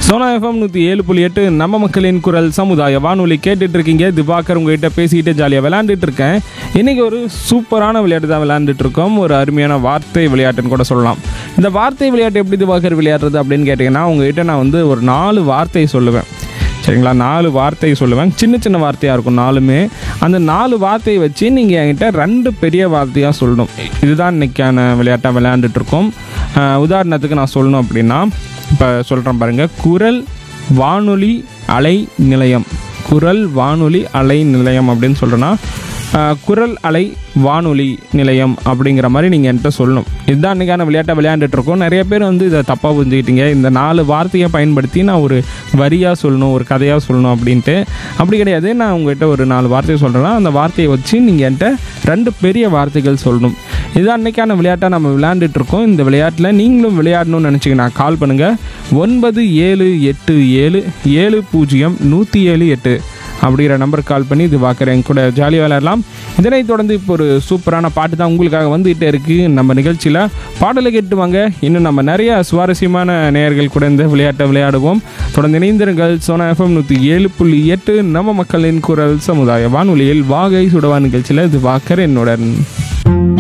Sona FM நூற்றி ஏழு புள்ளி எட்டு நம்ம மக்களின் குரல் சமுதாய வானொலி கேட்டுட்டு இருக்கீங்க திவாகர் உங்ககிட்ட பேசிக்கிட்டு ஜாலியாக விளையாண்டுட்டு இருக்கேன் இன்னைக்கு ஒரு சூப்பரான விளையாட்டு தான் விளையாண்டுட்டு இருக்கோம் ஒரு அருமையான வார்த்தை விளையாட்டுன்னு கூட சொல்லலாம் இந்த வார்த்தை விளையாட்டு எப்படி திவாகர் விளையாடுறது அப்படின்னு கேட்டிங்கன்னா உங்ககிட்ட நான் வந்து ஒரு நாலு வார்த்தை சொல்லுவேன் சரிங்களா நாலு வார்த்தை சொல்லுவேன் சின்ன சின்ன வார்த்தையாக இருக்கும் நாலுமே அந்த நாலு வார்த்தையை வச்சு நீங்கள் என்கிட்ட ரெண்டு பெரிய வார்த்தையாக சொல்லணும் இதுதான் இன்னைக்கான விளையாட்டாக விளையாண்டுட்டு இருக்கோம் ஆஹ் உதாரணத்துக்கு நான் சொல்லணும் அப்படின்னா இப்போ சொல்கிறேன் பாருங்கள் குரல் வானொலி அலை நிலையம் குரல் வானொலி அலை நிலையம் அப்படின்னு சொல்கிறேன்னா ஆஹ் குரல் அலை வானொலி நிலையம் அப்படிங்கிற மாதிரி நீங்கள் என்கிட்ட சொல்லணும் இதுதான் இன்றைக்கான விளையாட்டை விளையாண்டுட்டு இருக்கோம் நிறைய பேர் வந்து இதை தப்பாக புரிஞ்சுக்கிட்டீங்க இந்த நாலு வார்த்தையை பயன்படுத்தி நான் ஒரு வரியாக சொல்லணும் ஒரு கதையாக சொல்லணும் அப்படின்ட்டு அப்படி கிடையாது நான் உங்கள்கிட்ட ஒரு நாலு வார்த்தையை சொல்கிறேன்னா அந்த வார்த்தையை வச்சு நீங்கள் என்கிட்ட ரெண்டு பெரிய வார்த்தைகள் சொல்லணும் இதுதான் அன்றைக்கான விளையாட்டாக நம்ம விளையாண்டுட்டு இருக்கோம் இந்த விளையாட்டில் நீங்களும் விளையாடணும்னு நினச்சிங்கன்னா கால் பண்ணுங்கள் ஒன்பது ஏழு எட்டு ஏழு ஏழு பூஜ்ஜியம் நூற்றி ஏழு எட்டு அப்படிங்கிற நம்பருக்கு கால் பண்ணி இது பார்க்குறேன் கூட ஜாலியாக விளையாடலாம் இதனைத் தொடர்ந்து இப்போ ஒரு சூப்பரான பாட்டு தான் உங்களுக்காக வந்துகிட்டே இருக்குது நம்ம நிகழ்ச்சியில் பாடலை கேட்டு வாங்க இன்னும் நம்ம நிறைய சுவாரஸ்யமான நேயர்கள் கூட இந்த விளையாட்டை விளையாடுவோம் தொடர்ந்து இணைந்திருங்கள் சோனா எஃப்எம் நூற்றி ஏழு புள்ளி எட்டு நம்ம மக்களின் குரல் சமுதாய வானொலியில் வாகை சுடவா நிகழ்ச்சியில் இது பார்க்குறேன் என்னுடன்